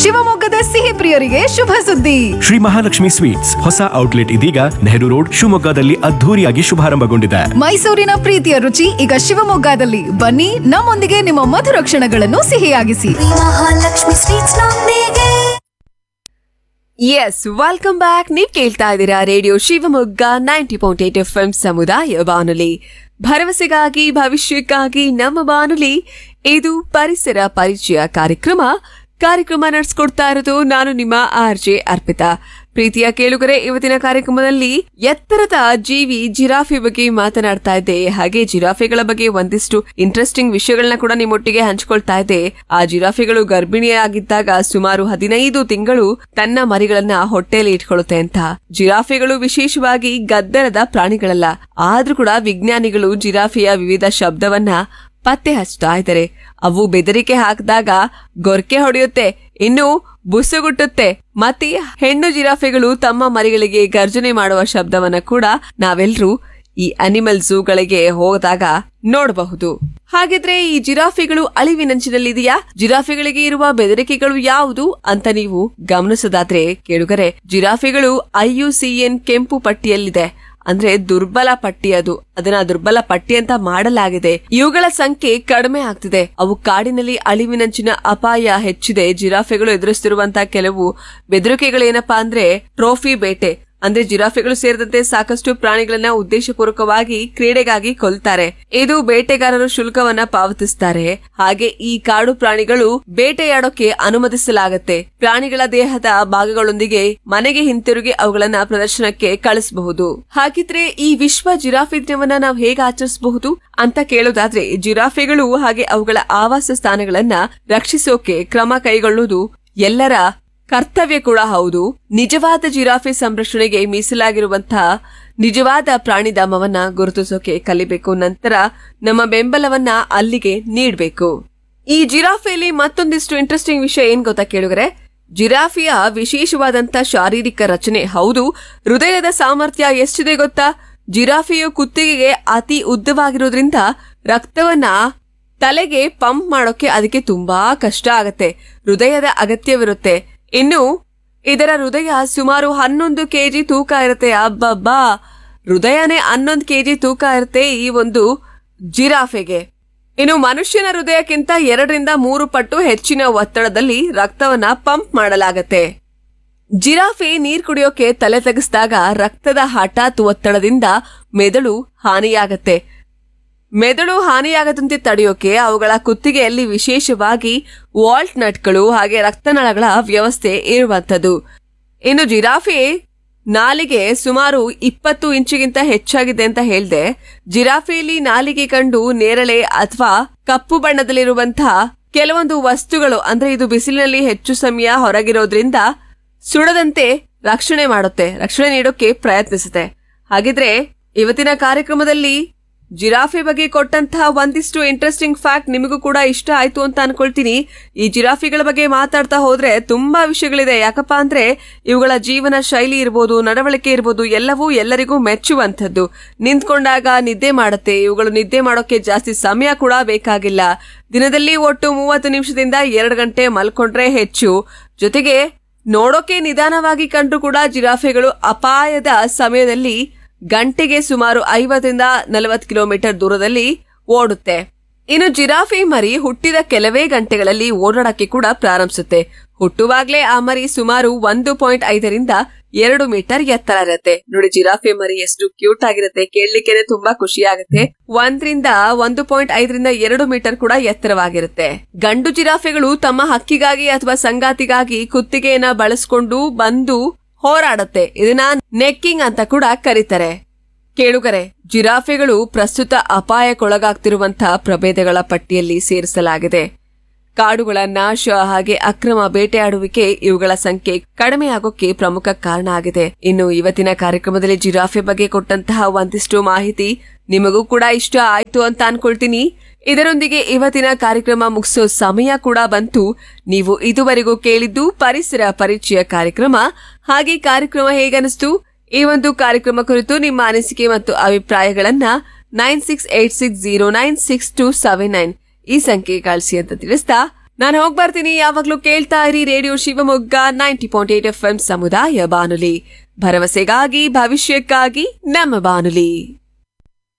ಶಿವಮೊಗ್ಗದ ಸಿಹಿ ಪ್ರಿಯರಿಗೆ ಶುಭ ಸುದ್ದಿ ಶ್ರೀ ಮಹಾಲಕ್ಷ್ಮಿ ಸ್ವೀಟ್ಸ್ ಹೊಸ ಔಟ್ಲೆಟ್ ಇದೀಗ ನೆಹರು ರೋಡ್ ಶಿವಮೊಗ್ಗದಲ್ಲಿ ಅದ್ಧೂರಿಯಾಗಿ ಶುಭಾರಂಭಗೊಂಡಿದೆ ಮೈಸೂರಿನ ಪ್ರೀತಿಯ ರುಚಿ ಈಗ ಶಿವಮೊಗ್ಗದಲ್ಲಿ ಬನ್ನಿ ನಮ್ಮೊಂದಿಗೆ ನಿಮ್ಮ ಮಧುರ ಕ್ಷಣಗಳನ್ನು ಸಿಹಿಯಾಗಿಸಿ ಮಹಾಲಕ್ಷ್ಮಿ ಸ್ವೀಟ್ಸ್ ನೊಂದಿಗೆ ಎಸ್ ವೆಲ್ಕಮ್ ಬ್ಯಾಕ್ ನೀವ್ ಕೇಳ್ತಾ ಇದ್ದೀರಾ radio Shivamogga ninety point eight F M ಸಮುದಾಯ ಬಾನುಲಿ ಭರವಸೆಗಾಗಿ ಭವಿಷ್ಯಕ್ಕಾಗಿ ನಮ್ಮ ಬಾನುಲಿ ಇದು ಪರಿಸರ ಪರಿಚಯ ಕಾರ್ಯಕ್ರಮ ಕಾರ್ಯಕ್ರಮ ನಡೆಸ್ಕೊಡ್ತಾ ಇರೋದು ನಾನು ನಿಮ್ಮ ಆರ್ ಜೆ ಅರ್ಪಿತಾ ಪ್ರೀತಿಯ ಕೇಳುಗರೆ ಇವತ್ತಿನ ಕಾರ್ಯಕ್ರಮದಲ್ಲಿ ಎತ್ತರದ ಜೀವಿ ಜಿರಾಫೆ ಬಗ್ಗೆ ಮಾತನಾಡ್ತಾ ಇದ್ದೆ ಹಾಗೆ ಜಿರಾಫೆಗಳ ಬಗ್ಗೆ ಒಂದಿಷ್ಟು ಇಂಟ್ರೆಸ್ಟಿಂಗ್ ವಿಷಯಗಳನ್ನ ಕೂಡ ನಿಮ್ಮೊಟ್ಟಿಗೆ ಹಂಚ್ಕೊಳ್ತಾ ಇದ್ದೆ ಆ ಜಿರಾಫೆಗಳು ಗರ್ಭಿಣಿಯಾಗಿದ್ದಾಗ ಸುಮಾರು ಹದಿನೈದು ತಿಂಗಳು ತನ್ನ ಮರಿಗಳನ್ನ ಹೊಟ್ಟೆಯಲ್ಲಿ ಇಟ್ಕೊಳ್ಳುತ್ತೆ ಅಂತ ಜಿರಾಫೆಗಳು ವಿಶೇಷವಾಗಿ ಗದ್ದಲದ ಪ್ರಾಣಿಗಳಲ್ಲ ಆದ್ರೂ ಕೂಡ ವಿಜ್ಞಾನಿಗಳು ಜಿರಾಫೆಯ ವಿವಿಧ ಶಬ್ದವನ್ನ ಪತ್ತೆ ಹಚ್ತಾ ಇದ್ದಾರೆ ಅವು ಬೆದರಿಕೆ ಹಾಕಿದಾಗ ಗೊರ್ಕೆ ಹೊಡೆಯುತ್ತೆ ಇನ್ನು ಬುಸುಗುಟ್ಟುತ್ತೆ ಮತ್ತೆ ಹೆಣ್ಣು ಜಿರಾಫೆಗಳು ತಮ್ಮ ಮರಿಗಳಿಗೆ ಗರ್ಜನೆ ಮಾಡುವ ಶಬ್ದವನ್ನ ಕೂಡ ನಾವೆಲ್ಲರೂ ಈ ಅನಿಮಲ್ ಝೂಗಳಿಗೆ ಹೋದಾಗ ನೋಡಬಹುದು ಹಾಗಿದ್ರೆ ಈ ಜಿರಾಫೆಗಳು ಅಳಿವಿನಂಚಿನಲ್ಲಿದೆಯಾ ಜಿರಾಫೆಗಳಿಗೆ ಇರುವ ಬೆದರಿಕೆಗಳು ಯಾವುದು ಅಂತ ನೀವು ಗಮನಿಸೋದಾದ್ರೆ ಕೇಳುಗರೆ ಜಿರಾಫೆಗಳು ಐಯುಸಿಎನ್ ಕೆಂಪು ಪಟ್ಟಿಯಲ್ಲಿದೆ ಅಂದ್ರೆ ದುರ್ಬಲ ಪಟ್ಟಿ ಅದು ಅದನ್ನ ದುರ್ಬಲ ಪಟ್ಟಿ ಅಂತ ಮಾಡಲಾಗಿದೆ ಇವುಗಳ ಸಂಖ್ಯೆ ಕಡಿಮೆ ಆಗ್ತಿದೆ ಅವು ಕಾಡಿನಲ್ಲಿ ಅಳಿವಿನಂಚಿನ ಅಪಾಯ ಹೆಚ್ಚಿದೆ ಜಿರಾಫೆಗಳು ಎದುರಿಸುತ್ತಿರುವಂತಹ ಕೆಲವು ಬೆದರಿಕೆಗಳೇನಪ್ಪಾ ಅಂದ್ರೆ ಟ್ರೋಫಿ ಬೇಟೆ ಅಂದ್ರೆ ಜಿರಾಫೆಗಳು ಸೇರಿದಂತೆ ಸಾಕಷ್ಟು ಪ್ರಾಣಿಗಳನ್ನ ಉದ್ದೇಶಪೂರ್ವಕವಾಗಿ ಕ್ರೀಡೆಗಾಗಿ ಕೊಲ್ತಾರೆ ಇದು ಬೇಟೆಗಾರರು ಶುಲ್ಕವನ್ನ ಪಾವತಿಸ್ತಾರೆ ಹಾಗೆ ಈ ಕಾಡು ಪ್ರಾಣಿಗಳು ಬೇಟೆಯಾಡೋಕೆ ಅನುಮತಿಸಲಾಗತ್ತೆ ಪ್ರಾಣಿಗಳ ದೇಹದ ಭಾಗಗಳೊಂದಿಗೆ ಮನೆಗೆ ಹಿಂತಿರುಗಿ ಅವುಗಳನ್ನ ಪ್ರದರ್ಶನಕ್ಕೆ ಕಳಿಸಬಹುದು ಹಾಗಿದ್ರೆ ಈ ವಿಶ್ವ ಜಿರಾಫೆ ದಿನವನ್ನ ನಾವು ಹೇಗೆ ಆಚರಿಸಬಹುದು ಅಂತ ಕೇಳೋದಾದ್ರೆ ಜಿರಾಫೆಗಳು ಹಾಗೆ ಅವುಗಳ ಆವಾಸ ಸ್ಥಾನಗಳನ್ನ ರಕ್ಷಿಸೋಕೆ ಕ್ರಮ ಕೈಗೊಳ್ಳುವುದು ಎಲ್ಲರ ಕರ್ತವ್ಯ ಕೂಡ ಹೌದು ನಿಜವಾದ ಜಿರಾಫೆ ಸಂರಕ್ಷಣೆಗೆ ಮೀಸಲಾಗಿರುವಂತಹ ನಿಜವಾದ ಪ್ರಾಣಿಧಾಮವನ್ನ ಗುರುತಿಸೋಕೆ ಕಲಿಬೇಕು ನಂತರ ನಮ್ಮ ಬೆಂಬಲವನ್ನ ಅಲ್ಲಿಗೆ ನೀಡಬೇಕು ಈ ಜಿರಾಫೆಯಲ್ಲಿ ಮತ್ತೊಂದಿಷ್ಟು ಇಂಟ್ರೆಸ್ಟಿಂಗ್ ವಿಷಯ ಏನ್ ಗೊತ್ತಾ ಕೇಳುಗರೆ ಜಿರಾಫಿಯ ವಿಶೇಷವಾದಂತ ಶಾರೀರಿಕ ರಚನೆ ಹೌದು ಹೃದಯದ ಸಾಮರ್ಥ್ಯ ಎಷ್ಟಿದೆ ಗೊತ್ತಾ ಜಿರಾಫೆಯು ಕುತ್ತಿಗೆಗೆ ಅತಿ ಉದ್ದವಾಗಿರೋದ್ರಿಂದ ರಕ್ತವನ್ನ ತಲೆಗೆ ಪಂಪ್ ಮಾಡೋಕೆ ಅದಕ್ಕೆ ತುಂಬಾ ಕಷ್ಟ ಆಗತ್ತೆ ಹೃದಯದ ಅಗತ್ಯವಿರುತ್ತೆ ಇನ್ನು ಇದರ ಹೃದಯ ಸುಮಾರು ಹನ್ನೊಂದು ಕೆಜಿ ತೂಕ ಇರುತ್ತೆ ಅಬ್ಬಬ್ಬಾ ಹೃದಯನೇ ಹನ್ನೊಂದು ಕೆಜಿ ತೂಕ ಇರುತ್ತೆ ಈ ಒಂದು ಜಿರಾಫೆಗೆ ಇನ್ನು ಮನುಷ್ಯನ ಹೃದಯಕ್ಕಿಂತ ಎರಡರಿಂದ ಮೂರು ಪಟ್ಟು ಹೆಚ್ಚಿನ ಒತ್ತಡದಲ್ಲಿ ರಕ್ತವನ್ನ ಪಂಪ್ ಮಾಡಲಾಗತ್ತೆ ಜಿರಾಫೆ ನೀರ್ ಕುಡಿಯೋಕೆ ತಲೆ ತೆಗೆಸಿದಾಗ ರಕ್ತದ ಹಠಾತ್ ಒತ್ತಡದಿಂದ ಮೆದುಳು ಹಾನಿಯಾಗತ್ತೆ ಮೆದುಳು ಹಾನಿಯಾಗದಂತೆ ತಡೆಯೋಕೆ ಅವುಗಳ ಕುತ್ತಿಗೆಯಲ್ಲಿ ವಿಶೇಷವಾಗಿ ವಾಲ್ಟ್ ನಟ್ಗಳು ಹಾಗೆ ರಕ್ತನಾಳಗಳ ವ್ಯವಸ್ಥೆ ಇರುವಂತದ್ದು ಇನ್ನು ಜಿರಾಫೆ ನಾಲಿಗೆ ಸುಮಾರು ಇಪ್ಪತ್ತು ಇಂಚಿಗಿಂತ ಹೆಚ್ಚಾಗಿದೆ ಅಂತ ಹೇಳ್ದೆ ಜಿರಾಫೆಯಲ್ಲಿ ನಾಲಿಗೆ ಕಂಡು ನೇರಳೆ ಅಥವಾ ಕಪ್ಪು ಬಣ್ಣದಲ್ಲಿರುವಂತಹ ಕೆಲವೊಂದು ವಸ್ತುಗಳು ಅಂದ್ರೆ ಇದು ಬಿಸಿಲಿನಲ್ಲಿ ಹೆಚ್ಚು ಸಮಯ ಹೊರಗಿರೋದ್ರಿಂದ ಸುಡದಂತೆ ರಕ್ಷಣೆ ಮಾಡುತ್ತೆ ರಕ್ಷಣೆ ನೀಡೋಕೆ ಪ್ರಯತ್ನಿಸುತ್ತೆ ಹಾಗಿದ್ರೆ ಇವತ್ತಿನ ಕಾರ್ಯಕ್ರಮದಲ್ಲಿ ಜಿರಾಫೆ ಬಗ್ಗೆ ಕೊಟ್ಟಂತಹ ಒಂದಿಷ್ಟು ಇಂಟ್ರೆಸ್ಟಿಂಗ್ ಫ್ಯಾಕ್ಟ್ ನಿಮಗೂ ಕೂಡ ಇಷ್ಟ ಆಯ್ತು ಅಂತ ಅನ್ಕೊಳ್ತೀನಿ ಈ ಜಿರಾಫೆಗಳ ಬಗ್ಗೆ ಮಾತಾಡ್ತಾ ಹೋದ್ರೆ ತುಂಬಾ ವಿಷಯಗಳಿದೆ ಯಾಕಪ್ಪ ಅಂದ್ರೆ ಇವುಗಳ ಜೀವನ ಶೈಲಿ ಇರ್ಬೋದು ನಡವಳಿಕೆ ಇರ್ಬೋದು ಎಲ್ಲವೂ ಎಲ್ಲರಿಗೂ ಮೆಚ್ಚುವಂಥದ್ದು ನಿಂತ್ಕೊಂಡಾಗ ನಿದ್ದೆ ಮಾಡುತ್ತೆ ಇವುಗಳು ನಿದ್ದೆ ಮಾಡೋಕೆ ಜಾಸ್ತಿ ಸಮಯ ಕೂಡ ಬೇಕಾಗಿಲ್ಲ ದಿನದಲ್ಲಿ ಒಟ್ಟು ಮೂವತ್ತು ನಿಮಿಷದಿಂದ ಎರಡು ಗಂಟೆ ಮಲ್ಕೊಂಡ್ರೆ ಹೆಚ್ಚು ಜೊತೆಗೆ ನೋಡೋಕೆ ನಿಧಾನವಾಗಿ ಕಂಡ್ರು ಕೂಡ ಜಿರಾಫೆಗಳು ಅಪಾಯದ ಸಮಯದಲ್ಲಿ ಗಂಟೆಗೆ ಸುಮಾರು ಐವತ್ತರಿಂದ ನಲವತ್ತು ಕಿಲೋಮೀಟರ್ ದೂರದಲ್ಲಿ ಓಡುತ್ತೆ ಇನ್ನು ಜಿರಾಫೆ ಮರಿ ಹುಟ್ಟಿದ ಕೆಲವೇ ಗಂಟೆಗಳಲ್ಲಿ ಓಡಾಡಕ್ಕೆ ಕೂಡ ಪ್ರಾರಂಭಿಸುತ್ತೆ ಹುಟ್ಟುವಾಗ್ಲೇ ಆ ಮರಿ ಸುಮಾರು ಒಂದು ಪಾಯಿಂಟ್ ಐದರಿಂದ ಎರಡು ಮೀಟರ್ ಎತ್ತರ ಇರುತ್ತೆ ನೋಡಿ ಜಿರಾಫೆ ಮರಿ ಎಷ್ಟು ಕ್ಯೂಟ್ ಆಗಿರುತ್ತೆ ಕೇಳಲಿಕ್ಕೆ ತುಂಬಾ ಖುಷಿ ಆಗುತ್ತೆ ಒಂದ್ರಿಂದ ಒಂದು ಪಾಯಿಂಟ್ ಐದರಿಂದ ಎರಡು ಮೀಟರ್ ಕೂಡ ಎತ್ತರವಾಗಿರುತ್ತೆ ಗಂಡು ಜಿರಾಫೆಗಳು ತಮ್ಮ ಹಕ್ಕಿಗಾಗಿ ಅಥವಾ ಸಂಗಾತಿಗಾಗಿ ಕುತ್ತಿಗೆಯನ್ನ ಬಳಸ್ಕೊಂಡು ಬಂದು ಹೋರಾಡುತ್ತೆ ಇದನ್ನ ನೆಕ್ಕಿಂಗ್ ಅಂತ ಕೂಡ ಕರೀತಾರೆ ಕೇಳುಗರೆ ಜಿರಾಫೆಗಳು ಪ್ರಸ್ತುತ ಅಪಾಯಕ್ಕೊಳಗಾಗ್ತಿರುವಂತಹ ಪ್ರಭೇದಗಳ ಪಟ್ಟಿಯಲ್ಲಿ ಸೇರಿಸಲಾಗಿದೆ ಕಾಡುಗಳ ನಾಶ ಹಾಗೆ ಅಕ್ರಮ ಬೇಟೆಯಾಡುವಿಕೆ ಇವುಗಳ ಸಂಖ್ಯೆ ಕಡಿಮೆಯಾಗೋಕೆ ಪ್ರಮುಖ ಕಾರಣ ಆಗಿದೆ ಇನ್ನು ಇವತ್ತಿನ ಕಾರ್ಯಕ್ರಮದಲ್ಲಿ ಜಿರಾಫೆ ಬಗ್ಗೆ ಕೊಟ್ಟಂತಹ ಒಂದಿಷ್ಟು ಮಾಹಿತಿ ನಿಮಗೂ ಕೂಡ ಇಷ್ಟ ಆಯ್ತು ಅಂತ ಅನ್ಕೊಳ್ತೀನಿ ಇದರೊಂದಿಗೆ ಇವತ್ತಿನ ಕಾರ್ಯಕ್ರಮ ಮುಗಿಸೋ ಸಮಯ ಕೂಡ ಬಂತು ನೀವು ಇದುವರೆಗೂ ಕೇಳಿದ್ದು ಪರಿಸರ ಪರಿಚಯ ಕಾರ್ಯಕ್ರಮ ಹಾಗೆ ಕಾರ್ಯಕ್ರಮ ಹೇಗನಿಸ್ತು ಈ ಒಂದು ಕಾರ್ಯಕ್ರಮ ಕುರಿತು ನಿಮ್ಮ ಅನಿಸಿಕೆ ಮತ್ತು ಅಭಿಪ್ರಾಯಗಳನ್ನ nine six eight six zero nine six two seven nine ಈ ಸಂಖ್ಯೆ ಕಳಿಸಿ ಅಂತ ತಿಳಿಸ್ತಾ ನಾನು ಹೋಗ್ ಬರ್ತೀನಿ ಯಾವಾಗ್ಲೂ ಕೇಳ್ತಾ ಇರಿ radio Shivamogga ninety point eight F M ಸಮುದಾಯ ಬಾನುಲಿ ಭರವಸೆಗಾಗಿ ಭವಿಷ್ಯಕ್ಕಾಗಿ ನಮ್ಮ ಬಾನುಲಿ